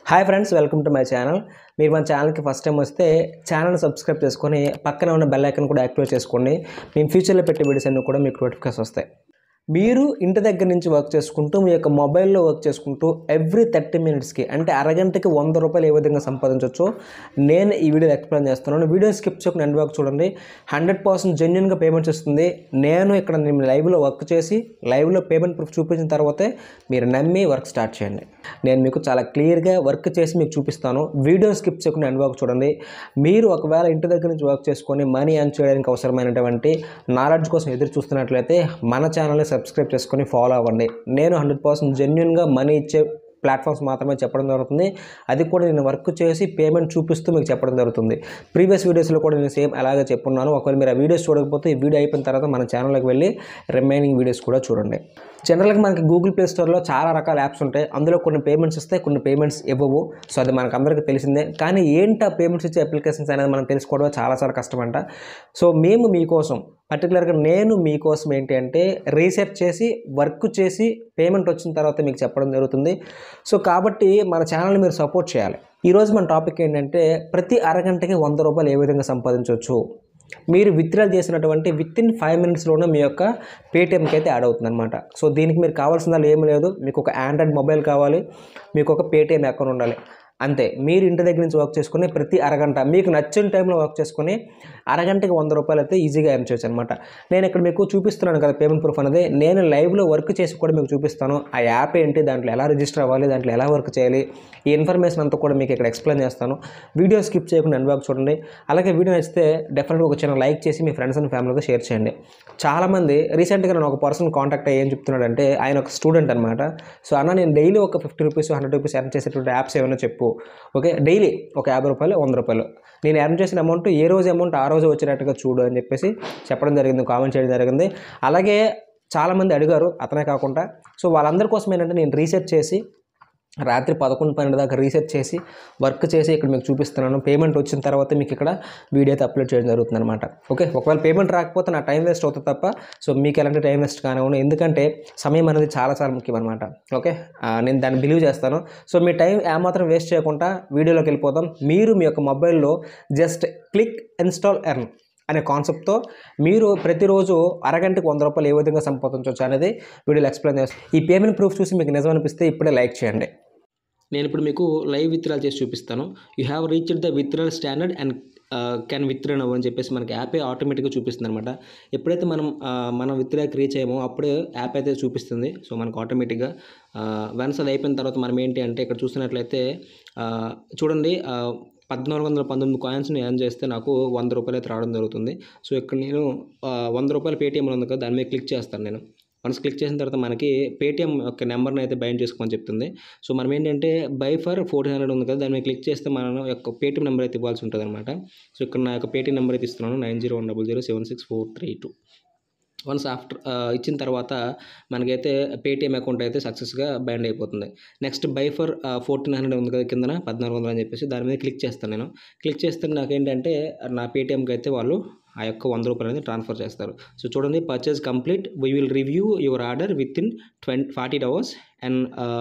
hi friends welcome to my channel మీరు మన ఛానల్కి ఫస్ట్ టైం వస్తే ఛానల్ సబ్స్క్రైబ్ చేసుకొని పక్కన ఉన్న బెల్ ఐకన్ కూడా యాక్టివేట్ చేసుకోండి మేము ఫ్యూచర్లో పెట్టే వీడియోస్ అన్నీ కూడా మీకు నోటిఫికేషన్ వస్తాయి మీరు ఇంటి దగ్గర నుంచి వర్క్ చేసుకుంటూ మీ యొక్క మొబైల్లో వర్క్ చేసుకుంటూ ఎవ్రీ థర్టీ మినిట్స్కి అంటే అరగంటకి వంద రూపాయలు ఏ విధంగా సంపాదించవచ్చో నేను ఈ వీడియో ఎక్స్ప్లెయిన్ చేస్తున్నాను వీడియో స్కిప్ చేయకుండా ఎండ్ వర్క్ చూడండి హండ్రెడ్ పర్సెంట్ జెన్యున్గా పేమెంట్స్ వస్తుంది నేను ఇక్కడ నేను లైవ్లో వర్క్ చేసి లైవ్లో పేమెంట్ ప్రూఫ్ చూపించిన తర్వాతే మీరు నమ్మి వర్క్ స్టార్ట్ చేయండి నేను మీకు చాలా క్లియర్గా వర్క్ చేసి మీకు చూపిస్తాను వీడియో స్కిప్ చేయకుండా ఎండ్ వర్క్ చూడండి మీరు ఒకవేళ ఇంటి దగ్గర నుంచి వర్క్ చేసుకొని మనీ ఎర్న్ చేయడానికి అవసరమైనటువంటి నాలెడ్జ్ కోసం ఎదురు చూస్తున్నట్లయితే మన ఛానల్ని సబ్స్క్రైబ్ చేసుకొని ఫాలో అవ్వండి నేను హండ్రెడ్ పర్సెంట్ జెన్యున్గా మనీ ఇచ్చే ప్లాట్ఫామ్స్ మాత్రమే చెప్పడం జరుగుతుంది అది కూడా నేను వర్క్ చేసి పేమెంట్ చూపిస్తూ మీకు చెప్పడం జరుగుతుంది ప్రీవియస్ వీడియోస్లో కూడా నేను సేమ్ అలాగే చెప్పున్నాను ఒకవేళ మీరు ఆ వీడియోస్ చూడకపోతే ఈ వీడియో అయిపోయిన తర్వాత మన ఛానల్లోకి వెళ్ళి రిమైనింగ్ వీడియోస్ కూడా చూడండి జనరల్గా మనకి గూగుల్ ప్లే స్టోర్లో చాలా రకాల యాప్స్ ఉంటాయి అందులో కొన్ని పేమెంట్స్ ఇస్తాయి కొన్ని పేమెంట్స్ ఇవ్వవు సో అది మనకు అందరికీ తెలిసిందే కానీ ఏంటి ఆ పేమెంట్స్ ఇచ్చే అప్లికేషన్స్ అనేది మనం తెలుసుకోవడం చాలా చాలా కష్టమంట సో మేము మీకోసం పర్టికులర్గా నేను మీకోసం ఏంటి అంటే రీసెర్చ్ చేసి వర్క్ చేసి పేమెంట్ వచ్చిన తర్వాత మీకు చెప్పడం జరుగుతుంది సో కాబట్టి మన ఛానల్ని మీరు సపోర్ట్ చేయాలి ఈరోజు మన టాపిక్ ఏంటంటే ప్రతి అరగంటకి వంద రూపాయలు ఏ విధంగా సంపాదించవచ్చు మీరు విత్డ్రాల్ చేసినటువంటి విత్ ఇన్ ఫైవ్ మినిట్స్లోనే మీ యొక్క పేటిఎంకి అయితే యాడ్ అవుతుంది అనమాట సో దీనికి మీరు కావాల్సిందా ఏమి లేదు మీకు ఒక ఆండ్రాయిడ్ మొబైల్ కావాలి మీకు ఒక పేటిఎం అకౌంట్ ఉండాలి అంతే మీరు ఇంటి దగ్గర నుంచి వర్క్ చేసుకుని ప్రతి అరగంట మీకు నచ్చిన టైంలో వర్క్ చేసుకుని అరగంటకి వంద రూపాయలు అయితే ఈజీగా ఎర్న్ చేయొచ్చు అనమాట నేను ఇక్కడ మీకు చూపిస్తున్నాను కదా పేమెంట్ ప్రూఫ్ అనేది నేను లైవ్లో వర్క్ చేసి కూడా మీకు చూపిస్తాను ఆ యాప్ ఏంటి దాంట్లో ఎలా రిజిస్టర్ అవ్వాలి దాంట్లో ఎలా వర్క్ చేయాలి ఈ ఇన్ఫర్మేషన్ అంతా కూడా మీకు ఇక్కడ ఎక్స్ప్లెయిన్ చేస్తాను వీడియో స్కిప్ చేయకుండా ఎండ్ వరకు చూడండి అలాగే వీడియో నచ్చితే డెఫినెట్గా ఒక చిన్న లైక్ చేసి మీ ఫ్రెండ్స్ అండ్ ఫ్యామిలీతో షేర్ చేయండి చాలామంది రీసెంట్గా నేను ఒక పర్సన్ కాంటాక్ట్ అయ్యి ఏం చెప్తున్నాడంటే ఆయన ఒక స్టూడెంట్ అనమాట సో అన్న నేను డైలీ ఒక fifty rupees hundred rupees earn చేసేటువంటి యాప్స్ ఏమైనా చెప్పు ఓకే డైలీ ఒక యాభై రూపాయలు వంద రూపాయలు నేను ఎర్న్ చేసిన అమౌంట్ ఏ రోజు అమౌంట్ ఆ రోజు వచ్చినట్టుగా చూడు అని చెప్పేసి చెప్పడం జరిగింది కామెంట్ చేయడం జరిగింది అలాగే చాలామంది అడిగారు అతనే కాకుండా సో వాళ్ళందరి కోసం ఏంటంటే నేను రీసెర్చ్ చేసి రాత్రి పదకొండు పన్నెండు దాకా రీసెర్చ్ చేసి వర్క్ చేసి ఇక్కడ మీకు చూపిస్తున్నాను పేమెంట్ వచ్చిన తర్వాత మీకు ఇక్కడ వీడియో అయితే అప్లోడ్ చేయడం జరుగుతుంది అనమాట ఓకే ఒకవేళ పేమెంట్ రాకపోతే నా టైం వేస్ట్ అవుతుంది తప్ప సో మీకు ఎలాంటి టైం వేస్ట్ కానివ్వండి ఎందుకంటే సమయం అనేది చాలా చాలా ముఖ్యం అనమాట ఓకే ఆ, నేను దాన్ని బిలీవ్ చేస్తాను సో మీ టైం ఏమాత్రం వేస్ట్ చేయకుండా వీడియోలోకి వెళ్ళిపోతాం మీరు మీ యొక్క మొబైల్లో జస్ట్ క్లిక్ ఇన్స్టాల్ ఎర్న్ అనే కాన్సెప్ట్తో మీరు ప్రతిరోజు అరగంటకి వంద రూపాయలు ఏ విధంగా సంపాదించవచ్చు అనేది వీడియోలో ఎక్స్ప్లెయిన్ చేస్తాను ఈ పేమెంట్ ప్రూఫ్ చూసి మీకు నిజం అనిపిస్తే ఇప్పుడే లైక్ చేయండి నేను ఇప్పుడు మీకు లైవ్ విత్డ్రాల్ చేసి చూపిస్తాను you have reached the withdrawal standard and can withdraw now అని చెప్పేసి మనకి యాపే ఆటోమేటిక్గా చూపిస్తుంది అనమాట ఎప్పుడైతే మనం ఆ, మనం విత్డ్రాకి రీచ్ అయ్యామో అప్పుడే యాప్ అయితే చూపిస్తుంది సో మనకు ఆటోమేటిక్గా వన్స్ అది అయిపోయిన తర్వాత మనం ఏంటి అంటే ఇక్కడ చూసినట్లయితే ఆ, చూడండి ఆ, పద్నాలుగు వందల పంతొమ్మిది కాయిన్స్ని ఎర్న్ చేస్తే నాకు వంద రూపాయలు అయితే రావడం జరుగుతుంది సో ఇక్కడ నేను ఆ, వంద రూపాయలు పేటీఎం ఉంది కదా దాని మీద క్లిక్ చేస్తాను నేను వన్స్ క్లిక్ చేసిన తర్వాత మనకి పేటీఎం యొక్క నెంబర్ని అయితే బైండ్ చేసుకోమని చెప్తుంది సో మనం ఏంటంటే బై ఫర్ ఫోర్టీన్ హండ్రెడ్ ఉంది కదా దాని మీద క్లిక్ చేస్తే మనం యొక్క పేటీఎం నెంబర్ అయితే ఇవ్వాల్సి ఉంటుంది అనమాట సో ఇక్కడ నా యొక్క పేటీఎం నెంబర్ అయితే ఇస్తున్నాను nine zero one double zero seven six four three two once after ఇచ్చిన తర్వాత మనకైతే పేటీఎం అకౌంట్ అయితే సక్సెస్గా బైండ్ అయిపోతుంది next buy for fourteen hundred ఉంది కదా కిందన పద్నాలుగు వందలు అని చెప్పేసి దాని మీద క్లిక్ చేస్తాను నేను క్లిక్ చేస్తే నాకేంటంటే నా పేటీఎంకి అయితే వాళ్ళు ఆ యొక్క వంద రూపాయలు అనేది ట్రాన్స్ఫర్ చేస్తారు సో చూడండి purchase complete we will review your order within twenty forty hours and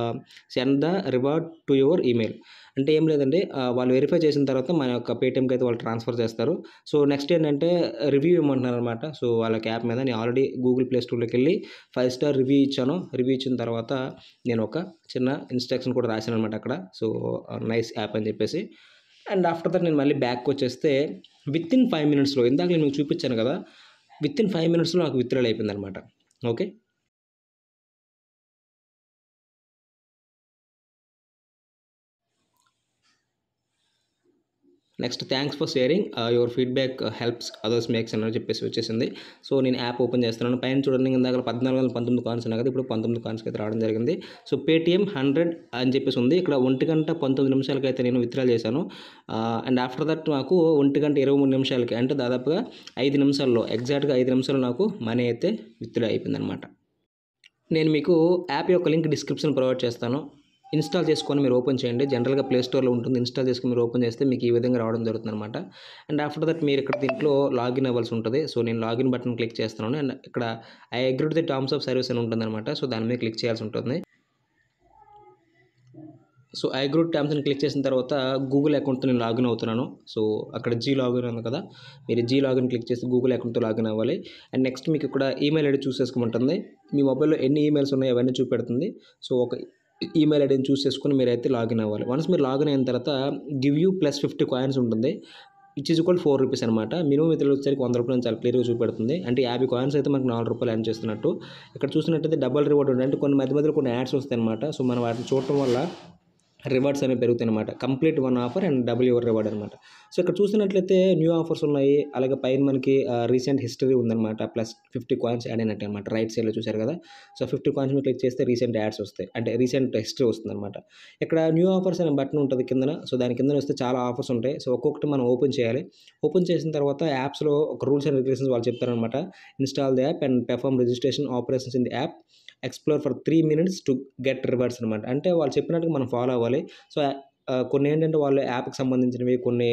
send the reward to your email అంటే ఏం లేదండి ఆ, వాళ్ళు వెరిఫై చేసిన తర్వాత మన యొక్క పేటీఎంకి అయితే వాళ్ళు ట్రాన్స్ఫర్ చేస్తారు సో నెక్స్ట్ ఏంటంటే రివ్యూ ఇవ్వమంటున్నారు అనమాట సో వాళ్ళకి యాప్ మీద నేను ఆల్రెడీ గూగుల్ ప్లే స్టోర్లోకి వెళ్ళి ఫైవ్ స్టార్ రివ్యూ ఇచ్చాను రివ్యూ ఇచ్చిన తర్వాత నేను ఒక చిన్న ఇన్స్ట్రక్షన్ కూడా రాశాను అనమాట అక్కడ సో నైస్ యాప్ అని చెప్పేసి అండ్ ఆఫ్టర్ దట్ నేను మళ్ళీ బ్యాక్ వచ్చేస్తే విత్ ఇన్ ఫైవ్ మినిట్స్లో ఇందాక నేను మీకు చూపించాను కదా విత్ ఇన్ ఫైవ్ మినిట్స్లో నాకు విత్డ్రాల్ అయిపోయింది అనమాట okay next thanks for sharing your feedback helps others makes అని చెప్పేసి వచ్చేసింది సో నేను యాప్ ఓపెన్ చేస్తున్నాను పైన చూడండి ఇందాక పద్నాలుగు వందల పంతొమ్మిది కాన్స్ ఉన్నాయి కదా ఇప్పుడు పంతొమ్మిది కాన్స్కి అయితే రావడం జరిగింది సో పేటిఎం హండ్రెడ్ అని చెప్పేసి ఉంది ఇక్కడ ఒంటి గంట పంతొమ్మిది నిమిషాలకి అయితే నేను విత్డ్రా చేశాను అండ్ ఆఫ్టర్ దట్ నాకు ఒంటి గంట ఇరవై మూడు నిమిషాలకి అంటే దాదాపుగా ఐదు నిమిషాల్లో ఎగ్జాక్ట్గా ఐదు నిమిషాల్లో నాకు మనీ అయితే విత్డ్రా అయిపోయింది అనమాట నేను మీకు యాప్ యొక్క లింక్ డిస్క్రిప్షన్ ప్రొవైడ్ చేస్తాను ఇన్స్టాల్ చేసుకొని మీరు ఓపెన్ చేయండి జనరల్గా ప్లే స్టోర్లో ఉంటుంది ఇన్స్టాల్ చేసుకొని మీరు ఓపెన్ చేస్తే మీకు ఈ విధంగా రావడం జరుగుతుంది అనమాట అండ్ ఆఫ్టర్ దట్ మీరు ఇక్కడ దీంట్లో లాగిన్ అవ్వాల్సి ఉంటుంది సో నేను లాగిన్ బటన్ క్లిక్ చేస్తున్నాను అండ్ ఇక్కడ I agree the terms of service అని ఉంటుంది అనమాట సో దాని మీద క్లిక్ చేయాల్సి ఉంటుంది సో ఐగ్రో ట్యామ్స్ని క్లిక్ చేసిన తర్వాత గూగుల్ అకౌంట్తో నేను లాగిన్ అవుతున్నాను సో అక్కడ జీ లాగిన్ ఉంది కదా మీరు జీ లాగిన్ క్లిక్ చేసి గూగుల్ అకౌంట్తో లాగిన్ అవ్వాలి అండ్ నెక్స్ట్ మీకు ఇక్కడ ఈమెయిల్ ఐడి చూస్ చేసుకోమంటుంది మీ మొబైల్లో ఎన్ని ఈమెయిల్స్ ఉన్నాయో అవన్నీ చూపెడుతుంది సో ఒక ఈమెయిల్ ఐడిని చూస్ చేసుకుని మీరైతే లాగిన్ అవ్వాలి వన్స్ మీరు లాగిన్ అయిన తర్వాత give you plus fifty coins ఉంటుంది which is equal four rupees అనమాట మినిమం ఇతరులు వచ్చేసరికి వంద రూపాయలు చాలా క్లియర్గా చూపెడుతుంది అంటే యాభై కాయిన్స్ అయితే మనకు నాలుగు రూపాయలు యాడ్ చేస్తున్నట్టు ఇక్కడ చూసినట్టయితే డబల్ రివార్డ్ ఉంటుంది అంటే కొన్ని మధ్య మధ్యలో కొన్ని యాడ్స్ వస్తాయి అనమాట సో మనం వాటిని చూడటం వల్ల రివార్డ్స్ అనేవి పెరుగుతాయి అనమాట complete one offer and double your reward అనమాట సో ఇక్కడ చూసినట్లయితే న్యూ ఆఫర్స్ ఉన్నాయి అలాగే పైన మనకి రీసెంట్ హిస్టరీ ఉందన్నమాట ప్లస్ ఫిఫ్టీ కాయిన్స్ యాడ్ అయినట్టు అనమాట రైట్ సైడ్లో చూశారు కదా సో ఫిఫ్టీ కాయిన్స్ మీద క్లిక్ చేస్తే రీసెంట్ యాడ్స్ వస్తాయి అంటే రీసెంట్ హిస్టరీ వస్తుంది అనమాట ఇక్కడ న్యూ ఆఫర్స్ అనే బటన్ ఉంటుంది కిందన సో దాని కింద వస్తే చాలా ఆఫర్స్ ఉంటాయి సో ఒక్కొక్కటి మనం ఓపెన్ చేయాలి ఓపెన్ చేసిన తర్వాత యాప్స్లో ఒక రూల్స్ అండ్ రెగ్యులేషన్స్ వాళ్ళు చెప్తారనమాట install the app and perform registration operations in the app explore for three minutes to get rewards అనమాట అంటే వాళ్ళు చెప్పినట్టుగా మనం ఫాలో అవ్వాలి సో ఆ, కొన్ని ఏంటంటే వాళ్ళు యాప్కి సంబంధించినవి కొన్ని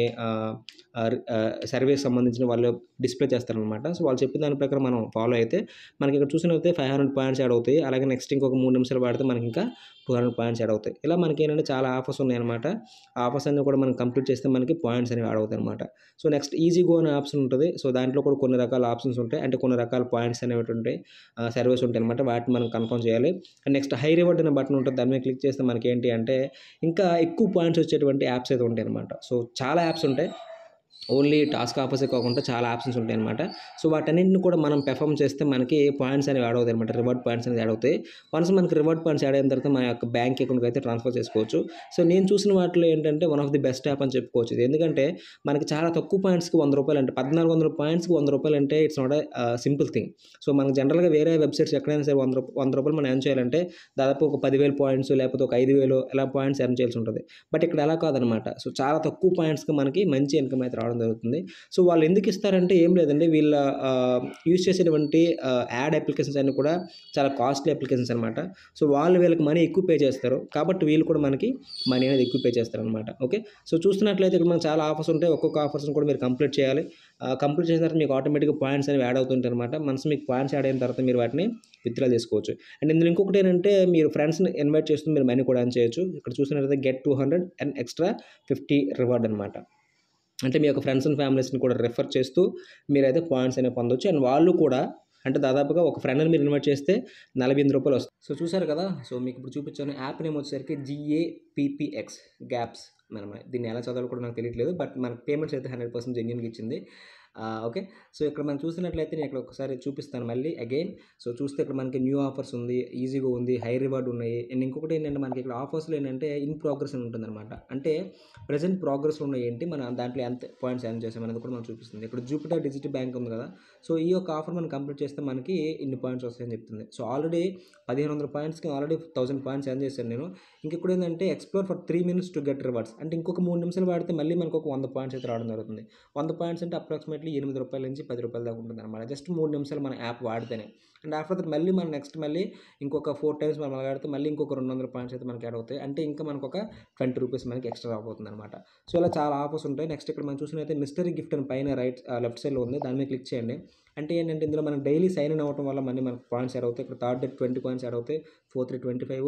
సర్వీస్ సంబంధించిన వాళ్ళు డిస్ప్లే చేస్తారనమాట సో వాళ్ళు చెప్పిన దాని ప్రకారం మనం ఫాలో అయితే మనకి ఇక్కడ చూసినట్లయితే ఫైవ్ హండ్రెడ్ పాయింట్స్ యాడ్ అవుతాయి అలాగే నెక్స్ట్ ఇంకొక మూడు నిమిషాలు వాడితే మనకి ఇంకా టూ హండ్రెడ్ పాయింట్స్ యాడ్ అవుతాయి ఇలా మనకి ఏంటంటే చాలా ఆఫర్స్ ఉన్నాయన్నమాట ఆ ఆఫర్స్ అన్ని కూడా మనం కంప్లీట్ చేస్తే మనకి పాయింట్స్ అనేవి యాడ్ అవుతాయి అనమాట సో నెక్స్ట్ ఈజీ గో అనే ఆప్షన్ ఉంటుంది సో దాంట్లో కూడా కొన్ని రకాల ఆప్షన్స్ ఉంటాయి అంటే కొన్ని రకాల పాయింట్స్ అనేవి ఉంటాయి సర్వీస్ ఉంటాయి అనమాట వాటిని మనం కన్ఫర్మ్ చేయాలి అండ్ నెక్స్ట్ హై రివార్డ్ అనే బటన్ ఉంటుంది దాని మీద క్లిక్ చేస్తే మనకి ఏంటి అంటే ఇంకా ఎక్కువ పాయింట్స్ వచ్చేటువంటి యాప్స్ అయితే ఉంటాయి అనమాట సో చాలా యాప్స్ ఉంటాయి ఓన్లీ టాస్క్ ఆఫర్సే కాకుండా చాలా ఆప్షన్స్ ఉంటాయి అనమాట సో వాటన్నింటిని కూడా మనం పెర్ఫామ్ చేస్తే మనకి పాయింట్స్ అనేవి యాడ్ అవుతాయి అనమాట రివార్డ్ పాయింట్స్ అనేది యాడ్ అవుతాయి వన్స్ మనకి రివార్డ్ పాయింట్స్ యాడ్ అయిన తర్వాత మన యొక్క బ్యాంక్ అకౌంట్కి అయితే ట్రాన్స్ఫర్ చేసుకోవచ్చు సో నేను చూసిన వాటిలో ఏంటంటే one of the best app అని చెప్పుకోవచ్చు ఇది ఎందుకంటే మనకి చాలా తక్కువ పాయింట్స్కి వంద రూపాయలు అంటే పద్నాలుగు వందల పాయింట్స్కి వంద రూపాయలు అంటే it's not simple thing so మనకు జనరల్గా వేరే వెబ్సైట్స్ ఎక్కడైనా సరే వంద రూపాయలు వంద రూపాయలు మనం ఎర్న్ చేయాలంటే దాదాపు ఒక పదివేల పాయింట్స్ లేకపోతే ఒక ఐదు వేలు ఇలా పాయింట్స్ ఎర్న్ చేయాల్సి ఉంటుంది బట్ ఇక్కడ అలా కాదనమాట సో చాలా తక్కువ పాయింట్స్కి మనకి మంచి ఇన్కమ్ అయితే రావడం జరుగుతుంది సో వాళ్ళు ఎందుకు ఇస్తారంటే ఏం లేదండి వీళ్ళ యూజ్ చేసేటువంటి యాడ్ అప్లికేషన్స్ అన్నీ కూడా చాలా కాస్ట్లీ అప్లికేషన్స్ అనమాట సో వాళ్ళు వీళ్ళకి మనీ ఎక్కువ పే చేస్తారు కాబట్టి వీళ్ళు కూడా మనకి మనీ అనేది ఎక్కువ పే చేస్తారు అనమాట ఓకే సో చూస్తున్నట్లయితే ఇక్కడ మనకు చాలా ఆఫర్స్ ఉంటాయి ఒక్కొక్క ఆఫర్స్ని కూడా మీరు కంప్లీట్ చేయాలి కంప్లీట్ చేసిన తర్వాత మీకు ఆటోమేటిక్గా పాయింట్స్ అనేవి యాడ్ అవుతుంటాయి అనమాట మనసు మీకు పాయింట్స్ యాడ్ అయిన తర్వాత మీరు వాటిని విత్డ్రా చేసుకోవచ్చు అండ్ ఇందులో ఇంకొకటి ఏంటంటే మీరు ఫ్రెండ్స్ని ఇన్వైట్ చేస్తూ మీరు మనీ కూడా earn చేయొచ్చు ఇక్కడ చూసినట్లయితే get two hundred and extra fifty reward అనమాట అంటే మీ యొక్క ఫ్రెండ్స్ అండ్ ఫ్యామిలీస్ని కూడా రెఫర్ చేస్తూ మీరైతే పాయింట్స్ అనేవి పొందొచ్చు అండ్ వాళ్ళు కూడా అంటే దాదాపుగా ఒక ఫ్రెండ్ని మీరు ఇన్వైట్ చేస్తే నలభై ఎనిమిది రూపాయలు వస్తాయి సో చూసారు కదా సో మీకు ఇప్పుడు చూపించాను యాప్ నేమ్ వచ్చేసరికి జిఏపిపిఎక్స్ గ్యాప్స్ మనం దీన్ని ఎలా చదవాలో కూడా నాకు తెలియట్లేదు బట్ మనకి పేమెంట్స్ అయితే హండ్రెడ్ పర్సెంట్ జెన్యున్గా ఇచ్చింది ఓకే సో ఇక్కడ మనం చూసినట్లయితే నేను ఇక్కడ ఒకసారి చూపిస్తాను మళ్ళీ అగైన్ సో చూస్తే ఇక్కడ మనకి న్యూ ఆఫర్స్ ఉంది ఈజీగా ఉంది హై రివార్డ్ ఉన్నాయి అండ్ ఇంకొకటి ఏంటంటే మనకి ఇక్కడ ఆఫర్స్లో ఏంటంటే ఇన్ ప్రోగ్రెస్ అని ఉంటుందన్నమాట అంటే ప్రజెంట్ ప్రోగ్రెస్లో ఉన్నాయి ఏంటి మన దాంట్లో ఎంత పాయింట్స్ ఎర్న్ చేసాం అనేది కూడా మనం చూపిస్తుంది ఇక్కడ జూపిటర్ డిజిటల్ బ్యాంక్ ఉంది కదా సో ఈ యొక్క ఆఫర్ మనం కంప్లీట్ చేస్తే మనకి ఇన్ని పాయింట్స్ వస్తాయని చెప్తుంది సో ఆల్రెడీ పదిహేను వందల పాయింట్స్కి ఆల్రెడీ థౌసండ్ పాయింట్స్ ఎర్న్ చేశాను నేను ఇంకొకటి ఏంటంటే explore for three minutes to get rewards అంటే ఇంకొక మూడు నిమిషాలు వాడితే మళ్ళీ మనకు ఒక వంద పాయింట్స్ అయితే రావడం జరుగుతుంది వంద పాయింట్స్ అంటే అప్రాక్సిమేట్లీ ఎనిమిది రూపాయల నుంచి పది రూపాయల దాకా ఉంటుంది అనమాట జస్ట్ మూడు నిమిషాలు మన యాప్ వాడితేనే అండ్ ఆఫ్టర్ దట్ మళ్ళీ మనం నెక్స్ట్ మళ్ళీ ఇంకొక ఫోర్ టైమ్స్ మనం వాడితే మళ్ళీ ఇంకొక రెండు వందల పాయింట్స్ అయితే మనకి యాడ్ అవుతాయి అంటే ఇంకా మనకు ఒక ట్వంటీ రూపీస్ మనకి ఎక్స్ట్రా రాబోతుంది అనమాట సో ఇలా చాలా ఆఫర్స్ ఉంటాయి నెక్స్ట్ ఇక్కడ మనం చూసినైతే మిస్టరీ గిఫ్ట్ అని పైన రైట్ లెఫ్ట్ సైడ్లో ఉంది దాని మీద క్లిక్ చేయండి అంటే ఏంటంటే ఇందులో మనం డైలీ సైన్ ఇన్ అవ్వడం వల్ల మళ్ళీ మనకు పాయింట్స్ యాడ్ అవుతాయి ఇక్కడ third day twenty points add అవుతాయి fourth day twenty five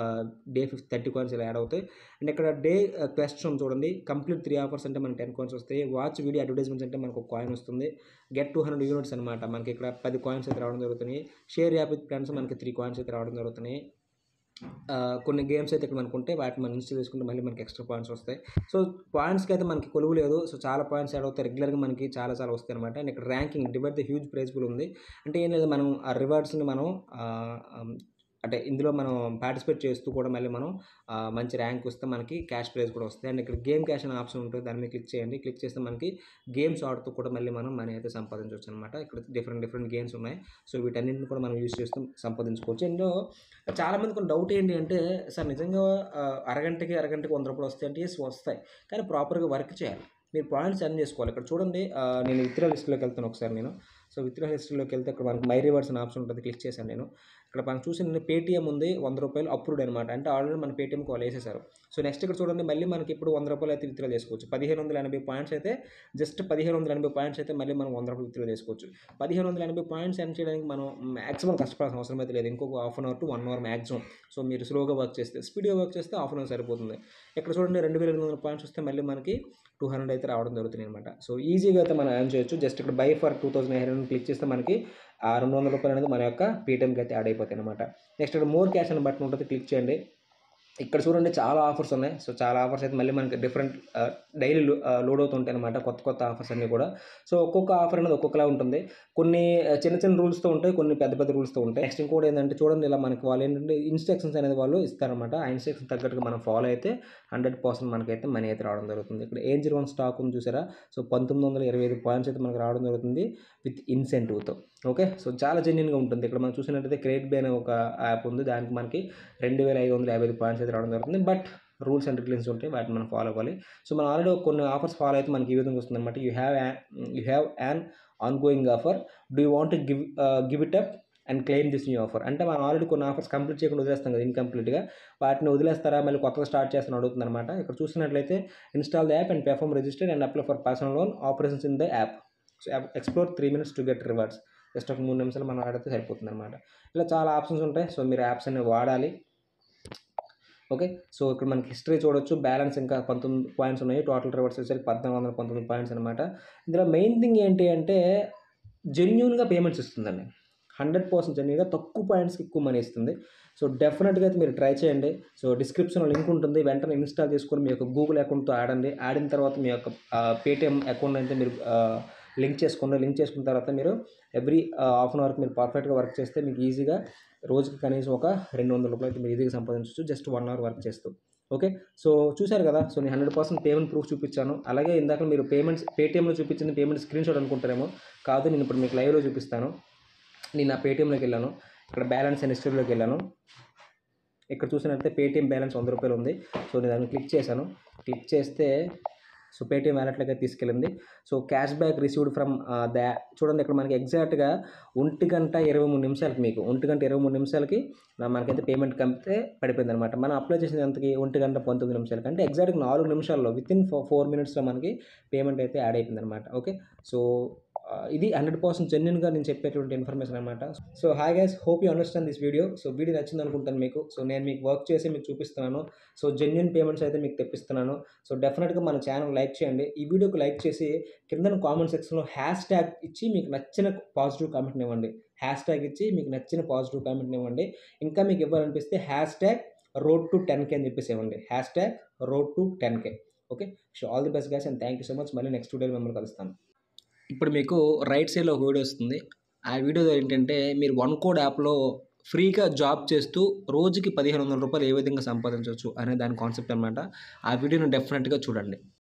day fifth thirty coins ఇలా యాడ్ అవుతాయి అండ్ ఇక్కడ డే క్వశ్చన్ చూడండి కంప్లీట్ త్రీ ఆఫర్స్ అంటే మనకి టెన్ కాయిన్స్ వస్తాయి వాచ్ వీడియో అడ్వర్టైజ్మెంట్స్ అంటే మనకు ఒక కాయిన్ వస్తుంది గెట్ టూ హండ్రెడ్ యూనిట్స్ అనమాట మనకి ఇక్కడ పది కాయిన్స్ అయితే రావడం జరుగుతున్నాయి షేర్ యాప్ విత్ ఫ్రెండ్స్ మనకి త్రీ కాయిన్స్ అయితే రావడం జరుగుతున్నాయి ఆ, కొన్ని గేమ్స్ అయితే ఇక్కడ మనకు ఉంటే వాటిని మనం ఇన్స్టాల్ చేసుకుంటే మళ్ళీ మనకి ఎక్స్ట్రా పాయింట్స్ వస్తాయి సో పాయింట్స్కి అయితే మనకి కొలువు లేదు సో చాలా పాయింట్స్ యాడ్ అవుతాయి రెగ్యులర్గా మనకి చాలా చాలా వస్తాయి అనమాట అండ్ ఇక్కడ ranking divide the huge prize కూడా ఉంది అంటే ఏం లేదు మనం ఆ రివార్డ్స్ని మనం ఆ, ఆ, అంటే ఇందులో మనం పార్టిసిపేట్ చేస్తూ కూడా మళ్ళీ మనం ఆ, మంచి ర్యాంక్ వస్తే మనకి క్యాష్ ప్రైజ్ కూడా వస్తాయి అండ్ ఇక్కడ గేమ్ క్యాష్ అనే ఆప్షన్ ఉంటుంది దాని మీద క్లిక్ చేయండి క్లిక్ చేస్తే మనకి గేమ్స్ ఆడుతూ కూడా మళ్ళీ మనం మనీ అయితే సంపాదించవచ్చు అనమాట ఇక్కడ డిఫరెంట్ డిఫరెంట్ గేమ్స్ ఉన్నాయి సో వీటన్నింటిని కూడా మనం యూస్ చేస్తూ సంపాదించుకోవచ్చు ఇందులో చాలామంది కొన్ని డౌట్ ఏంటి అంటే సార్ నిజంగా ఆ, అరగంటకి అరగంటకి వంద రూపాయలు వస్తాయి అంటే yes, వస్తాయి కానీ ప్రాపర్గా వర్క్ చేయాలి మీరు పాయింట్స్ ఎర్న్ చేసుకోవాలి ఇక్కడ చూడండి ఆ, నేను విత్డ్రా లిస్ట్లోకి వెళ్తాను ఒకసారి నేను సో విత్డ్రా లిస్ట్లోకి వెళ్తే ఇక్కడ మనకి మై రివార్డ్స్ అనే ఆప్షన్ ఉంటుంది క్లిక్ చేశాను నేను ఇక్కడ మనం చూసిన పేటీఎం ఉంది వంద రూపాయలు అప్రూవ్డ్ అనమాట అంటే ఆల్రెడీ మన పేటీఎంకి వాళ్ళు వేసేసారు సో నెక్స్ట్ ఇక్కడ చూడండి మళ్ళీ మనకి ఇప్పుడు వంద రూపాయలు అయితే విత్డ్రా చేసుకోవచ్చు పదిహేను వందల ఎనభై పాయింట్స్ అయితే జస్ట్ పదిహేను వందల ఎనభై పాయింట్స్ అయితే మళ్ళీ మనం వంద రూపాయలు విత్డ్రా చేసుకోవచ్చు పదిహేను వందల ఎనభై పాయింట్స్ ఎన్ చేయడానికి మనం మ్యాక్సిమం కష్టపడాల్సిన అవసరం అయితే లేదు ఇంకొక half an hour to one hour maximum so మీరు స్లోగా వర్క్ చేస్తే స్పీడ్గా వర్క్ చేస్తే హాఫ్ అన్ అవర్ సరిపోతుంది ఇక్కడ చూడండి రెండు వేల ఎనిమిది వందల పాయింట్స్ వస్తే మళ్ళీ మనకి టూ హండ్రెడ్ అయితే రావడం జరుగుతుంది అనమాట సో ఈజీగా అయితే మనం ఎర్న్ చేయొచ్చు జస్ట్ ఇక్కడ buy for two thousand eight hundred click చేస్తే మనకి ఆ రెండు వందల రూపాయలు అనేది మన యొక్క పేటీఎంకి అయితే యాడ్ అయిపోతాయి అనమాట నెక్స్ట్ ఇక్కడ మోర్ క్యాష్ అని బటన్ ఉంటుంది క్లిక్ చేయండి ఇక్కడ చూడండి చాలా ఆఫర్స్ ఉన్నాయి సో చాలా ఆఫర్స్ అయితే మళ్ళీ మనకి డిఫరెంట్ డైలీ లోడ్ అవుతుంటాయి అనమాట కొత్త కొత్త ఆఫర్స్ అన్నీ కూడా సో ఒక్కొక్క ఆఫర్ అనేది ఒక్కొక్కలా ఉంటుంది కొన్ని ఆ, చిన్న చిన్న రూల్స్తో ఉంటాయి కొన్ని పెద్ద పెద్ద రూల్స్తో ఉంటాయి నెక్స్ట్ ఇంకోటి ఏంటంటే చూడండి ఇలా మనకి వాళ్ళు ఏంటంటే ఇన్స్ట్రక్షన్స్ అనేది వాళ్ళు ఇస్తారనమాట ఆ ఇన్స్ట్రక్షన్స్ తగ్గట్టుగా మనం ఫాలో అయితే హండ్రెడ్ పర్సెంట్ మనకైతే మనీ అయితే రావడం జరుగుతుంది ఇక్కడ ఏం జీరో వన్ స్టాక్ ఉంది చూసారా సో పంతొమ్మిది వందల ఇరవై ఐదు పాయింట్స్ అయితే మనకు రావడం జరుగుతుంది విత్ ఇన్సెంటివ్తో ఓకే సో చాలా జెన్యున్గా ఉంటుంది ఇక్కడ మనం చూసినట్టయితే క్రెడిట్ బే అనే ఒక యాప్ ఉంది దానికి మనకి రెండు వేల ఐదు వందల యాభై ఐదు పాయింట్స్ అయితే రావడం జరుగుతుంది బట్ రూల్స్ అండ్ రెగ్యులేషన్స్ ఉంటాయి వాటిని మనం ఫాలో అవ్వాలి సో మనం ఆల్రెడీ కొన్ని ఆఫర్స్ ఫాలో అయితే మనకి ఈ విధంగా వస్తుంది అనమాట you have you have an ongoing offer do you want give give it up and claim this new offer అంటే మనం ఆల్రెడీ కొన్ని ఆఫర్స్ కంప్లీట్ చేయకుండా వదిలేస్తాం కదా ఇన్కంప్లీట్గా వాటిని వదిలేస్తారా మళ్ళీ కొత్తగా స్టార్ట్ చేస్తాను అడుగుతుంది అనమాట ఇక్కడ చూసినట్లయితే install the app and perform register and apply for personal loan operations in the app so explore three minutes to get rewards just ఒక మూడు నిమిషాలు మనం ఆడితే సరిపోతుంది అనమాట ఇలా చాలా ఆప్షన్స్ ఉంటాయి సో మీరు యాప్స్ అనేవి వాడాలి ఓకే సో ఇక్కడ మనకి హిస్టరీ చూడొచ్చు బ్యాలెన్స్ ఇంకా పంతొమ్మిది పాయింట్స్ ఉన్నాయి టోటల్ రివర్స్ వచ్చేసరికి పద్నాలుగు వందల పంతొమ్మిది పాయింట్స్ అనమాట ఇందులో మెయిన్ థింగ్ ఏంటి అంటే జెన్యున్గా పేమెంట్స్ ఇస్తుందండి హండ్రెడ్ పర్సెంట్ జెన్యున్గా తక్కువ పాయింట్స్కి ఎక్కువ మనీ ఇస్తుంది సో డెఫినెట్గా అయితే మీరు ట్రై చేయండి సో డిస్క్రిప్షన్లో లింక్ ఉంటుంది వెంటనే ఇన్స్టాల్ చేసుకొని మీ యొక్క గూగుల్ అకౌంట్తో ఆడండి ఆడిన తర్వాత మీ యొక్క పేటిఎం అకౌంట్ అయితే మీరు లింక్ చేసుకోండి లింక్ చేసుకున్న తర్వాత మీరు ఎవ్రీ హాఫ్ అన్ అవర్కి మీరు పర్ఫెక్ట్గా వర్క్ చేస్తే మీకు ఈజీగా రోజుకి కనీసం ఒక రెండు వందల రూపాయలు అయితే మీరు ఈజీగా సంపాదించవచ్చు జస్ట్ వన్ అవర్ వర్క్ చేస్తూ ఓకే సో చూశారు కదా సో నేను హండ్రెడ్ పర్సెంట్ పేమెంట్ ప్రూఫ్ చూపించాను అలాగే ఇందాక మీరు పేమెంట్స్ పేటీఎంలో చూపించింది పేమెంట్ స్క్రీన్ షాట్ అనుకుంటారేమో కాదు నేను ఇప్పుడు మీకు లైవ్లో చూపిస్తాను నేను నా పేటీఎంలోకి వెళ్ళాను ఇక్కడ బ్యాలెన్స్ అండ్ హిస్టరీలోకి వెళ్ళాను ఇక్కడ చూసినట్లయితే పేటీఎం బ్యాలెన్స్ వంద రూపాయలు ఉంది సో నేను దాన్ని క్లిక్ చేశాను క్లిక్ చేస్తే సో పేటీఎం వ్యాలెట్లోకి తీసుకెళ్ళింది so cash back received from the చూడండి ఇక్కడ మనకి ఎగ్జాక్ట్గా ఒంటి గంట ఇరవై మూడు నిమిషాలకి మీకు ఒంటి గంట ఇరవై మూడు నిమిషాలకి నా- మనకైతే పేమెంట్ కంపితే పడిపోయింది అనమాట మనం అప్లై చేసిన ఎంతకి ఒంటి గంట పంతొమ్మిది నిమిషాలకి అంటే ఎగ్జాక్ట్గా నాలుగు నిమిషాల్లో విత్ ఇన్ ఫోర్ మినిట్స్లో మనకి పేమెంట్ అయితే యాడ్ అయిపోయింది అనమాట ఓకే సో ఆ, ఇది హండ్రెడ్ పర్సెంట్ జెన్యున్గా నేను చెప్పేటువంటి ఇన్ఫర్మేషన్ అనమాట so hi guys hope you understand this video so video నచ్చింది అనుకుంటాను మీకు సో నేను మీకు వర్క్ చేసి మీకు చూపిస్తున్నాను సో జెన్యున్ పేమెంట్స్ అయితే మీకు తెప్పిస్తున్నాను సో డెఫినెట్గా మన ఛానల్ లైక్ చేయండి ఈ వీడియోకి లైక్ చేసి కింద కామెంట్ సెక్షన్లో హ్యాష్ ట్యాగ్ ఇచ్చి మీకు నచ్చిన పాజిటివ్ కామెంట్ని ఇవ్వండి హ్యాష్ ట్యాగ్ ఇచ్చి మీకు నచ్చిన పాజిటివ్ కామెంట్ని ఇవ్వండి ఇంకా మీకు ఇవ్వాలనిపిస్తే hashtag road to ten K అని చెప్పేసి ఇవ్వండి hashtag road to ten K okay so all the best guys and thank you so much మళ్ళీ నెక్స్ట్ వీడియోలో మిమ్మల్ని కలుస్తాను ఇప్పుడు మీకు రైట్ సైడ్లో ఒక వీడియో వస్తుంది ఆ వీడియో ఏంటంటే మీరు వన్ కోడ్ యాప్లో ఫ్రీగా జాబ్ చేస్తూ రోజుకి పదిహేను వందల రూపాయలు ఏ విధంగా సంపాదించవచ్చు అనే దాని కాన్సెప్ట్ అనమాట ఆ వీడియోని డెఫినెట్గా చూడండి